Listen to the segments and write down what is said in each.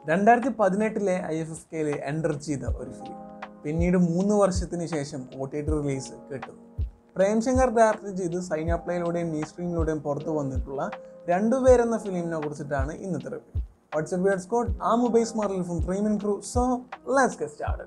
രണ്ടായിരത്തി പതിനെട്ടിലെ I F F കെയിൽ എൻ്റർ ചെയ്ത ഒരു ഫിലിം പിന്നീട് മൂന്ന് വർഷത്തിന് ശേഷം ഒ ടി ടി റിലീസ് കിട്ടുന്നു പ്രേംശങ്കർ ഡയറക്റ്റ് ചെയ്ത് സൈനാപ്ലയിലൂടെയും നീ സ്ട്രീമിലൂടെയും പുറത്തു വന്നിട്ടുള്ള രണ്ടുപേരെന്ന ഫിലിമിനെ കുറിച്ചിട്ടാണ് ഇന്നത്തെ റിവ്യൂ വാട്സ്ആപ്പ് വേർഡ് സ്കോഡ് ആ മൊബൈൽ സ്മാർട്ടിൽ ഫ്രം പ്രീമിയൻ crew so let's get started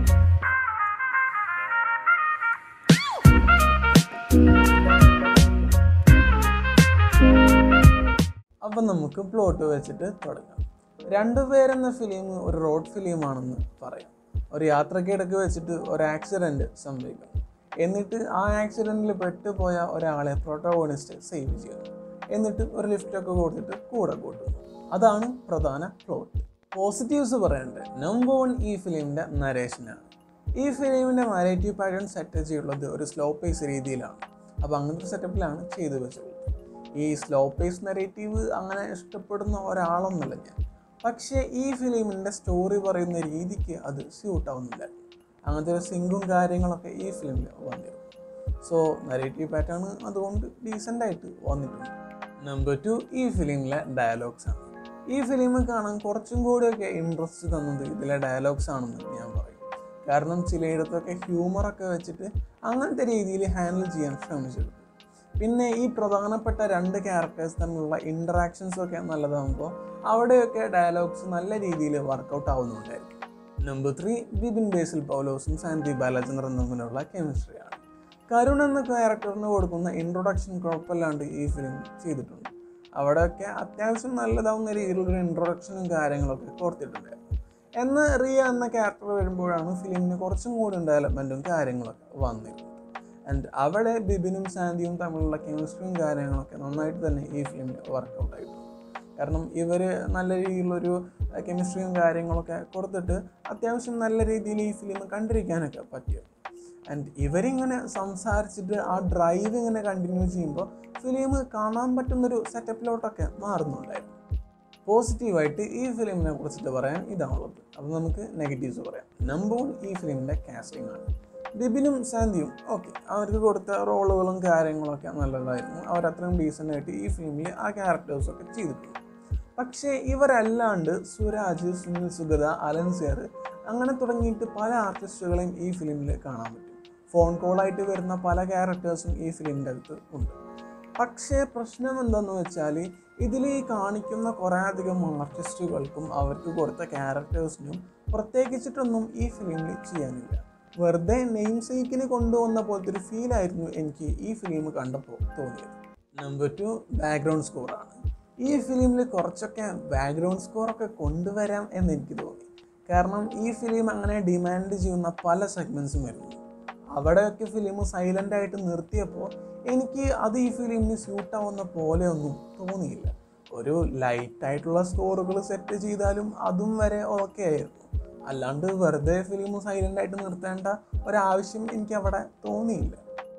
അപ്പം നമുക്ക് പ്ലോട്ട് വെച്ചിട്ട് തുടങ്ങാം രണ്ടുപേരെന്ന ഫിലിം ഒരു റോഡ് ഫിലിമാണെന്ന് പറയാം ഒരു യാത്രക്കിടക്ക് വെച്ചിട്ട് ഒരു ആക്സിഡൻറ്റ് സംഭവിക്കും എന്നിട്ട് ആ ആക്സിഡൻറ്റിൽ പെട്ടുപോയ ഒരാളെ പ്രൊട്ടോഗോണിസ്റ്റ് സേവ് ചെയ്യുന്നു എന്നിട്ട് ഒരു ലിഫ്റ്റൊക്കെ കൊടുത്തിട്ട് കൂടെ കൂട്ടുന്നു അതാണ് പ്രധാന പ്ലോട്ട് പോസിറ്റീവ്സ് പറയണ്ടേ നമ്പർ വൺ ഈ ഫിലിമിൻ്റെ നരേഷനാണ് ഈ ഫിലിമിൻ്റെ നരേറ്റീവ് പാറ്റേൺ സെറ്റ് ചെയ്യുള്ളത് ഒരു സ്ലോ പേസ് രീതിയിലാണ് അപ്പോൾ അങ്ങനത്തെ സെറ്റപ്പിലാണ് ചെയ്തു വെച്ചിട്ടുള്ളത് ഈ സ്ലോ പേസ് നെറേറ്റീവ് അങ്ങനെ ഇഷ്ടപ്പെടുന്ന ഒരാളൊന്നുമല്ല ഞാൻ പക്ഷേ ഈ ഫിലിമിൻ്റെ സ്റ്റോറി പറയുന്ന രീതിക്ക് അത് സ്യൂട്ട് ആവുന്നില്ല അങ്ങനത്തെ ഒരു സിങ്കും കാര്യങ്ങളൊക്കെ ഈ ഫിലിമിൽ വന്നിരുന്നു സോ നെറേറ്റീവ് പാറ്റേൺ അതുകൊണ്ട് ഡീസൻ്റ് ആയിട്ട് വന്നിട്ടുണ്ട് നമ്പർ ടു ഈ ഫിലിമിലെ ഡയലോഗ്സ് ആണ് ഈ ഫിലിം കാണാൻ കുറച്ചും കൂടിയൊക്കെ ഇൻട്രസ്റ്റ് തന്നത് ഇതിലെ ഡയലോഗ്സ് ആണെന്ന് ഞാൻ പറയും കാരണം ചിലയിടത്തൊക്കെ ഹ്യൂമറൊക്കെ വെച്ചിട്ട് അങ്ങനത്തെ രീതിയിൽ ഹാൻഡിൽ ചെയ്യാൻ ശ്രമിച്ചെടുത്തു പിന്നെ ഈ പ്രധാനപ്പെട്ട രണ്ട് ക്യാരക്ടേഴ്സ് തമ്മിലുള്ള ഇൻട്രാക്ഷൻസ് ഒക്കെ നല്ലതാകുമ്പോൾ അവിടെയൊക്കെ ഡയലോഗ്സ് നല്ല രീതിയിൽ വർക്കൗട്ട് ആവുന്നുണ്ടായിരിക്കും നമ്പർ ത്രീ ബിബിൻ ബേസിൽ പൗലോസും സാൻഡി ബാലചന്ദ്രൻ തമ്മിലുള്ള കെമിസ്ട്രിയാണ് കരുൺ എന്ന ക്യാരക്ടറിന് കൊടുക്കുന്ന ഇൻട്രൊഡക്ഷൻ കുഴപ്പമില്ലാണ്ട് ഈ ഫിലിം ചെയ്തിട്ടുണ്ട് അവിടെയൊക്കെ അത്യാവശ്യം നല്ലതാവുന്ന രീതിയിലുള്ള ഇൻട്രൊഡക്ഷനും കാര്യങ്ങളൊക്കെ കൊടുത്തിട്ടുണ്ടായിരുന്നു എന്ന് റിയ എന്ന ക്യാരക്ടർ വരുമ്പോഴാണ് ഫിലിമിന് കുറച്ചും കൂടി ഡെവലപ്മെൻറ്റും കാര്യങ്ങളൊക്കെ വന്നിരുന്നത് ആൻഡ് അവിടെ ബിബിനും സാന്തിയും തമ്മിലുള്ള കെമിസ്ട്രിയും കാര്യങ്ങളൊക്കെ നന്നായിട്ട് തന്നെ ഈ ഫിലിമിൽ വർക്കൗട്ട് ആയിട്ടുണ്ട് കാരണം ഇവർ നല്ല രീതിയിലുള്ളൊരു കെമിസ്ട്രിയും കാര്യങ്ങളൊക്കെ കൊടുത്തിട്ട് അത്യാവശ്യം നല്ല രീതിയിൽ ഈ ഫിലിം കണ്ടിരിക്കാനൊക്കെ പറ്റിയത് ആൻഡ് ഇവരിങ്ങനെ സംസാരിച്ചിട്ട് ആ ഡ്രൈവ് ഇങ്ങനെ കണ്ടിന്യൂ ചെയ്യുമ്പോൾ ഫിലിം കാണാൻ പറ്റുന്നൊരു സെറ്റപ്പിലോട്ടൊക്കെ മാറുന്നുണ്ടായിരുന്നു പോസിറ്റീവായിട്ട് ഈ ഫിലിമിനെ കുറിച്ചിട്ട് പറയാൻ ഇതാണുള്ളത് അപ്പോൾ നമുക്ക് നെഗറ്റീവ്സ് പറയാം നമ്പർ വൺ ഈ ഫിലിമിൻ്റെ കാസ്റ്റിംഗ് ആണ് ബിബിനും സാന്തിയും ഓക്കെ അവർക്ക് കൊടുത്ത റോളുകളും കാര്യങ്ങളൊക്കെ നല്ലതായിരുന്നു അവരത്രയും ഡീസൻ്റ് ആയിട്ട് ഈ ഫിലിമിൽ ആ ക്യാരക്ടേഴ്സൊക്കെ ചെയ്തിട്ടുണ്ട് പക്ഷേ ഇവരല്ലാണ്ട് സുരാജ് സുനിൽ സുഗത അലൻസിയർ അങ്ങനെ തുടങ്ങിയിട്ട് പല ആർട്ടിസ്റ്റുകളെയും ഈ ഫിലിമിൽ കാണാൻ പറ്റും ഫോൺ കോളായിട്ട് വരുന്ന പല ക്യാരക്ടേഴ്സും ഈ ഫിലിമിൻ്റെ അകത്ത് ഉണ്ട് പക്ഷേ പ്രശ്നം എന്താണെന്ന് വെച്ചാൽ ഇതിൽ ഈ കാണിക്കുന്ന കുറേ അധികം ആർട്ടിസ്റ്റുകൾക്കും അവർക്ക് കൊടുത്ത ക്യാരക്ടേഴ്സിനും പ്രത്യേകിച്ചിട്ടൊന്നും ഈ ഫിലിമിൽ ചെയ്യാനില്ല വെറുതെ നെയിം സേക്കിന് കൊണ്ടുവന്ന പോലത്തെ ഒരു ഫീലായിരുന്നു എനിക്ക് ഈ ഫിലിം കണ്ടപ്പോൾ തോന്നിയത് നമ്പർ ടു ബാക്ക്ഗ്രൗണ്ട് സ്കോറാണ് ഈ ഫിലിമിൽ കുറച്ചൊക്കെ ബാക്ക്ഗ്രൗണ്ട് സ്കോറൊക്കെ കൊണ്ടുവരാം എന്ന് എനിക്ക് തോന്നി കാരണം ഈ ഫിലിം അങ്ങനെ ഡിമാൻഡ് ചെയ്യുന്ന പല സെഗ്മെൻസും വരുന്നു അവിടെയൊക്കെ ഫിലിം സൈലൻ്റ് ആയിട്ട് നിർത്തിയപ്പോൾ എനിക്ക് അത് ഈ ഫിലിമിന് സ്യൂട്ടാവുന്ന പോലെയൊന്നും തോന്നിയില്ല ഒരു ലൈറ്റായിട്ടുള്ള സ്കോറുകൾ സെറ്റ് ചെയ്താലും അതും വരെ ഓക്കെ ആയിരുന്നു അല്ലാണ്ട് വെറുതെ ഫിലിം സൈലൻ്റ് ആയിട്ട് നിർത്തേണ്ട ഒരാവശ്യം എനിക്ക് അവിടെ തോന്നിയില്ല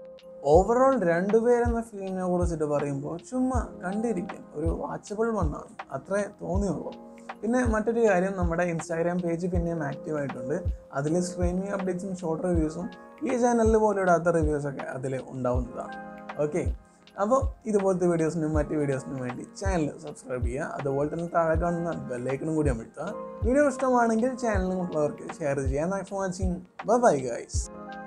ഓവറോൾ രണ്ടുപേരെന്ന ഫിലിമിനെ കുറിച്ചിട്ട് പറയുമ്പോൾ ചുമ്മാ കണ്ടിരിക്കാൻ ഒരു വാച്ചബിൾ വണ്ണാണ് അത്രേ തോന്നിയുള്ളൂ പിന്നെ മറ്റൊരു കാര്യം നമ്മുടെ ഇൻസ്റ്റാഗ്രാം പേജ് പിന്നെയും ആക്റ്റീവ് ആയിട്ടുണ്ട് അതിൽ സ്ട്രീമിംഗ് അപ്ഡേറ്റ്സും ഷോർട്ട് റിവ്യൂസും ഈ ചാനലിൽ പോലും ഇടാത്ത റിവ്യൂസൊക്കെ അതിൽ ഉണ്ടാവുന്നതാണ് ഓക്കെ അപ്പോൾ ഇതുപോലത്തെ വീഡിയോസിനും മറ്റ് വീഡിയോസിനും വേണ്ടി ചാനൽ സബ്സ്ക്രൈബ് ചെയ്യുക അതുപോലെ തന്നെ താഴെ കാണുന്ന ബെല്ലൈക്കണും കൂടി അമഴ്ത്തുക വീഡിയോ ഇഷ്ടമാണെങ്കിൽ ചാനലിലുള്ളവർക്ക് ഷെയർ ചെയ്യാൻ thanks for watching bye guys